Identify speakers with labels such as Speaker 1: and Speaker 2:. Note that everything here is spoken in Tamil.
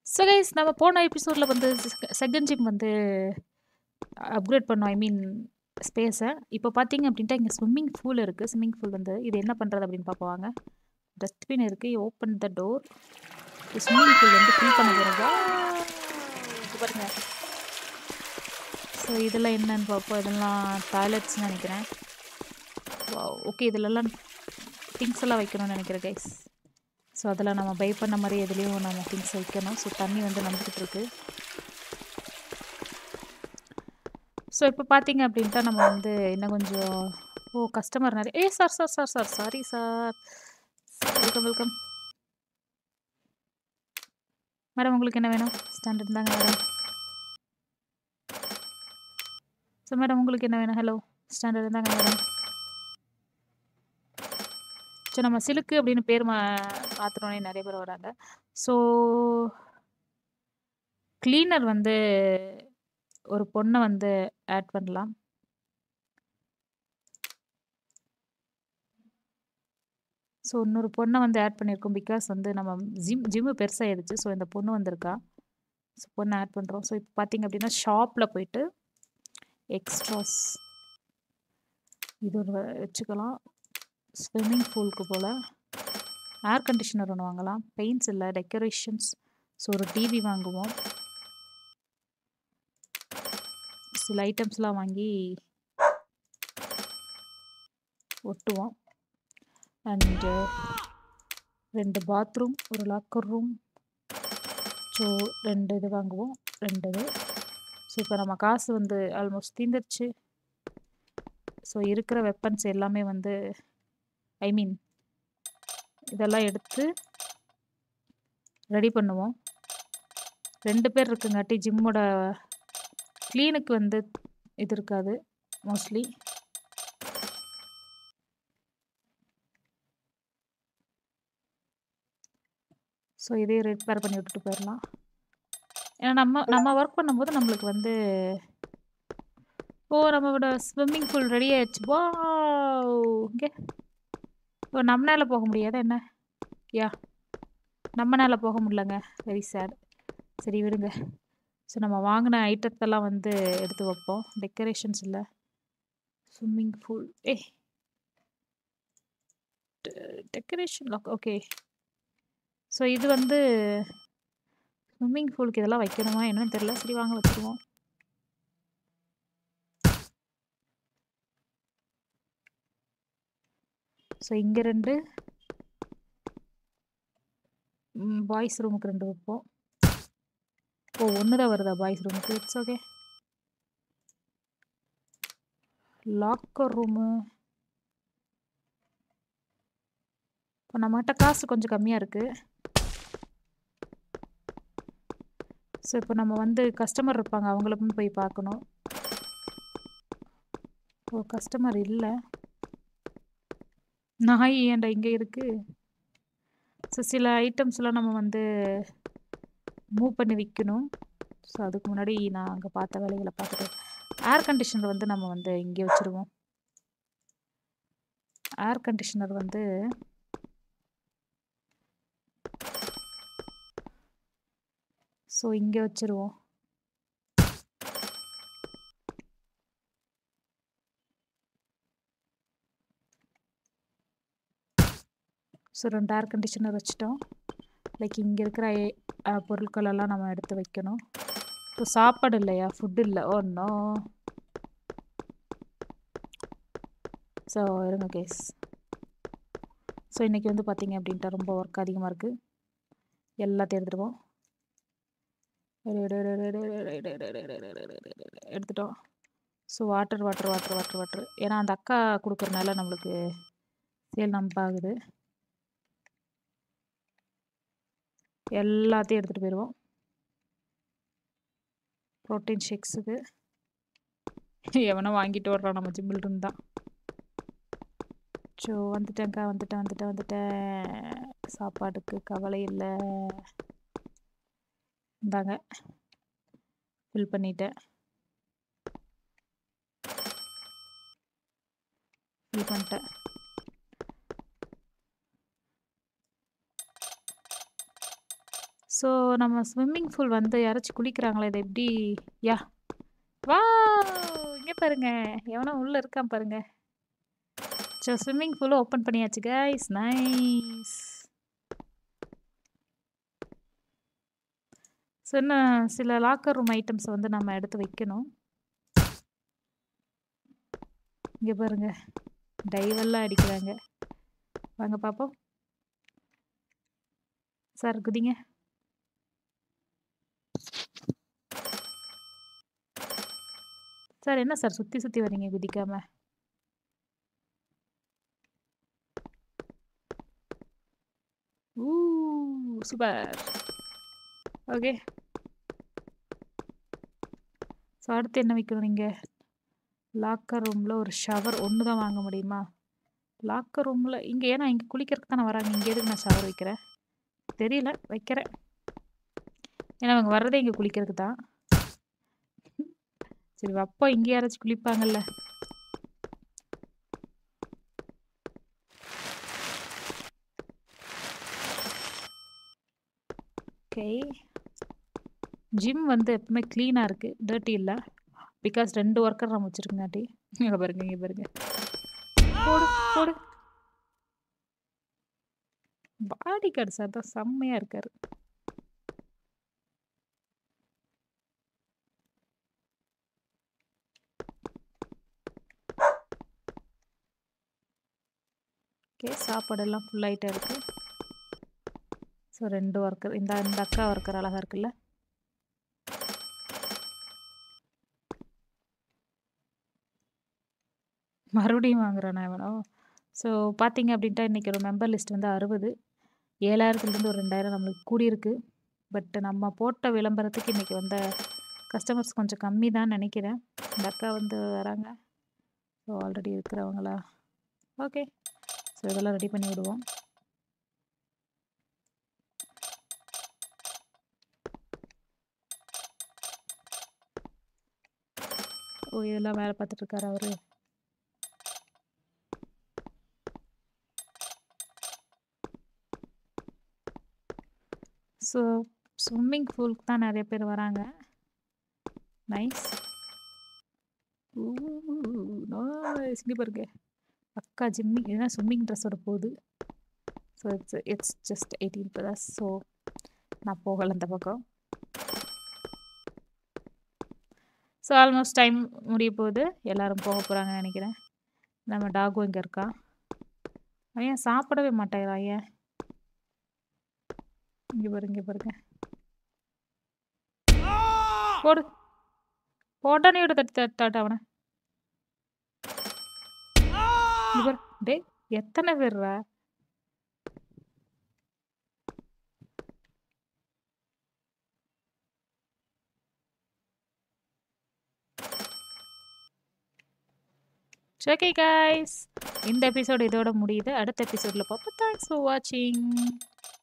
Speaker 1: ஸோ கைஸ் நம்ம போன எபிசோடில் வந்து செகண்ட் ஜிம் வந்து அப்கிரேட் பண்ணோம் ஐ மீன் ஸ்பேஸை இப்போ பார்த்தீங்க அப்படின்ட்டா இங்கே ஸ்விம்மிங் பூல் இருக்குது ஸ்விம்மிங் பூல் வந்து இது என்ன பண்ணுறது அப்படின்னு பார்ப்போம் டஸ்ட்பின் இருக்குது open the door swimming pool வந்து ஃபில் பண்ண போகிறதா பாருங்க ஸோ இதெல்லாம் என்னன்னு பார்ப்போம் இதெல்லாம் டாய்லெட்ஸ்னு நினைக்கிறேன் ஓகே இதிலெல்லாம் திங்ஸ் எல்லாம் வைக்கணும்னு நினைக்கிறேன் கைஸ் ஸோ அதில் நம்ம பை பண்ண மாதிரி எதுலேயும் நம்ம திங்ஸ் வைக்கணும் ஸோ தண்ணி வந்து நம்பிக்கிட்டு இருக்கு ஸோ இப்போ பார்த்தீங்க அப்படின்ட்டா நம்ம வந்து இன்னும் கொஞ்சம் ஓ கஸ்டமர் நிறைய ஏ sir sir sir sir sorry sir welcome welcome madam உங்களுக்கு என்ன வேணும் ஸ்டாண்டர்ட் தாங்க மேடம் ஸோ மேடம் உங்களுக்கு என்ன வேணும் ஹலோ ஸ்டாண்டர்ட் தாங்க மேடம் ஸோ நம்ம சிலுக்கு அப்படின்னு பேர் மா மாற்றுறோன்னே நிறைய பேர் வராங்க ஸோ க்ளீனர் வந்து ஒரு பொண்ணை வந்து ஆட் பண்ணலாம் ஸோ இன்னொரு பொண்ணை வந்து ஆட் பண்ணியிருக்கோம் பிகாஸ் வந்து நம்ம ஜிம் ஜிம்மு பெருசாகிடுச்சு ஸோ இந்த பொண்ணு வந்திருக்கா ஸோ பொண்ணை ஆட் பண்ணுறோம் ஸோ இப்போ பார்த்தீங்க அப்படின்னா ஷாப்பில் போயிட்டு எக்ஸ்ட்ராஸ் இது ஒரு வச்சுக்கலாம் ஸ்விம்மிங் பூலுக்கு போல் ஏர் கண்டிஷனர் ஒன்று வாங்கலாம் பெயிண்ட்ஸ் இல்லை டெக்கரேஷன்ஸ் ஸோ ஒரு டிவி வாங்குவோம் சில ஐட்டம்ஸ்லாம் வாங்கி ஒட்டுவோம் அண்டு ரெண்டு பாத்ரூம் ஒரு லாக்கர் ரூம் ஸோ ரெண்டு இது வாங்குவோம் ரெண்டு இது ஸோ இப்போ நம்ம காசு வந்து ஆல்மோஸ்ட் தீந்துருச்சு ஸோ இருக்கிற வெப்பன்ஸ் எல்லாமே வந்து ஐ மீன் இதெல்லாம் எடுத்து ரெடி பண்ணுவோம் ரெண்டு பேர் இருக்குங்காட்டி ஜிம்மோட க்ளீனுக்கு வந்து இது இருக்காது மோஸ்ட்லி ஸோ இதையும் ரிப்பேர் பண்ணி விட்டுட்டு போயிடலாம் ஏன்னா நம்ம நம்ம ஒர்க் பண்ணும்போது நம்மளுக்கு வந்து ஓ நம்மளோட ஸ்விம்மிங் பூல் ரெடி ஆயிடுச்சு வா இங்கே ஓ நம்மளால போக முடியாதா என்ன யா நம்மனால போக முடியலங்க வெரி சேட் சரி விடுங்க ஸோ நம்ம வாங்கின ஐட்டத்தெல்லாம் வந்து எடுத்து வைப்போம் டெக்கரேஷன்ஸ் இல்லை ஸ்விம்மிங் பூல் ஏ டெக்கரேஷன் ஓகே ஸோ இது வந்து ஸ்விம்மிங் பூலுக்கு இதெல்லாம் வைக்கணுமா என்னன்னு தெரில சரி வாங்க வச்சுருவோம் ஸோ இங்கே ரெண்டு பாய்ஸ் ரூமுக்கு ரெண்டு வைப்போம் ஓ ஒன்று தான் வருதா பாய்ஸ் ரூமுக்கு இட்ஸ் ஓகே லாக்கர் ரூமு இப்போ நம்மகிட்ட காசு கொஞ்சம் கம்மியாக இருக்குது ஸோ இப்போ நம்ம வந்து கஸ்டமர் இருப்பாங்க அவங்களுக்கும் போய் பார்க்கணும் ஓ கஸ்டமர் இல்லை நாய் ஏன்டா இங்கே இருக்குது ஸோ சில ஐட்டம்ஸ்லாம் நம்ம வந்து மூவ் பண்ணி விற்கணும் ஸோ அதுக்கு முன்னாடி நான் அங்கே பார்த்த வேலைகளை பார்த்துட்டு ஏர் கண்டிஷனர் வந்து நம்ம வந்து இங்கே வச்சுருவோம் ஏர் கண்டிஷனர் வந்து ஸோ இங்கே வச்சுருவோம் ஸோ ரெண்டு ஏர் கண்டிஷனர் வச்சுட்டோம் லைக் இங்கே இருக்கிற பொருட்களெல்லாம் நம்ம எடுத்து வைக்கணும் இப்போ சாப்பாடு இல்லையா ஃபுட் இல்லை ஒன்றும் ஸோ இருங்க கேஸ் ஸோ இன்றைக்கி வந்து பார்த்திங்க அப்படின்ட்டு ரொம்ப ஒர்க் அதிகமாக இருக்குது எல்லாத்தையும் எடுத்துடுவோம் எடுத்துட்டோம் so water water water water water ஏன்னா அந்த அக்கா கொடுக்குறனால நம்மளுக்கு சேல் நம்ப ஆகுது எல்லாத்தையும் எடுத்துகிட்டு போயிடுவோம் ப்ரோட்டீன் ஷேக்ஸுக்கு எவனோ வாங்கிட்டு வர்றான் நம்ம ஜிம்மில் இருந்தான் ஸோ வந்துட்டேங்க்கா வந்துட்டேன் வந்துட்டேன் வந்துட்டேன் சாப்பாட்டுக்கு கவலை இல்லை இந்தாங்க ஃபில் பண்ணிட்டேன் ஃபில் பண்ணிட்டேன் ஸோ நம்ம ஸ்விம்மிங் பூல் வந்து யாராச்சும் குளிக்கிறாங்களா? இத எப்படி யா வாவ்! இங்க பாருங்க. எவனோ உள்ள இருக்கான் பாருங்க. ஸோ ஸ்விம்மிங் பூல ஓப்பன் பண்ணியாச்சு கைஸ். நைஸ். ஸோ இன்னும் சில லாக்கர் ரூம் ஐட்டம்ஸ வந்து நம்ம எடுத்து வைக்கணும். இங்க பாருங்க. டைவெல்லாம் அடிக்கிறாங்க. வாங்க பாப்போம். சார் குதிங்க. சார் என்ன சார் சுத்தி சுத்தி வரீங்க குதிக்காம? ஊ சூப்பர். ஓகே. ஸோ அடுத்து என்ன வைக்கணும் நீங்க? லாக்கர் ரூம்ல ஒரு ஷவர் ஒண்ணு தான் வாங்க முடியுமா? லாக்கர் ரூம்ல இங்க ஏன்னா இங்க குளிக்கிறதுக்கு தானே வராங்க. இங்க எதுக்கு நான் ஷவர் வைக்கிறேன்? தெரியல. வைக்கிறேன். ஏன்னா அவங்க வர்றதே இங்க குளிக்கிறதுக்கு தான். சரி வப்போம். இங்க யாராச்சும் குளிப்பாங்கல்ல. ஓகே. ஜிம் வந்து எப்பவுமே கிளீனா இருக்கு. டர்ட்டி இல்ல. பிகாஸ் 2 ஒர்க்கர் நம்ம வச்சிருக்கங்காட்டி. இங்க பாருங்க, இங்க பாருங்க. போடு, போடு. பாடி கார்டு சார் தான் செம்மையா இருக்காரு. ஓகே. சாப்பாடெல்லாம் ஃபுல் ஆயிட்டே இருக்கு. ஸோ 2 ஒர்க்கர் இந்த இந்த அக்கா ஒர்க்கர் அழகா இருக்குல்ல. மறுபடியும் வாங்குறானா இவனோ? ஸோ பார்த்தீங்க அப்படின்ட்டா இன்னைக்கு ஒரு மெம்பர் லிஸ்ட் வந்து 60. 7000த்துலேருந்து ஒரு 2000 நம்மளுக்கு கூடியிருக்கு. பட் நம்ம போட்ட விளம்பரத்துக்கு இன்னைக்கு வந்த கஸ்டமர்ஸ் கொஞ்சம் கம்மி தான் நெனைக்கிறேன். இந்த அக்கா வந்து வராங்க. ஸோ ஆல்ரெடி இருக்கிறவங்களா? ஓகே. ஸோ இதெல்லாம் ரெடி பண்ணி விடுவோம். ஓ! இதெல்லாம் வேல பார்த்துட்டு இருக்காரா அவரு? ஸோ ஸ்விம்மிங் பூலுக்கு தான் நெறைய பேர் வராங்க. நைஸ். ஊ நைஸ். இங்க பாருங்க. அக்கா ஜிம்மிங் இல்லனா ஸ்விம்மிங் ட்ரெஸ்ஸோட போகுது. So it's it's just 18 plus. So நான் போகல அந்த பக்கம். ஸோ ஆல்மோஸ்ட் டைம் முடிய போகுது. எல்லாரும் போக போறாங்கன்னு நெனைக்கிறேன். நம்ம டாகும் இங்க இருக்கான். அவன் ஏன் சாப்பிடவே மாட்டேங்கிறான் ஏன்? இங்க பாருங்க, இங்க பாருங்க. போடு. போடா நீ விட தட்டி தட்டாட்ட அவன. இங்க பாரு. டேய் எத்தன பேர்றா? Okay guys. இந்த எபிசோட் இதோட முடியுது. அடுத்த எபிசோட்ல பார்ப்போம். தேங்க்ஸ் ஃபார் வாட்சிங்.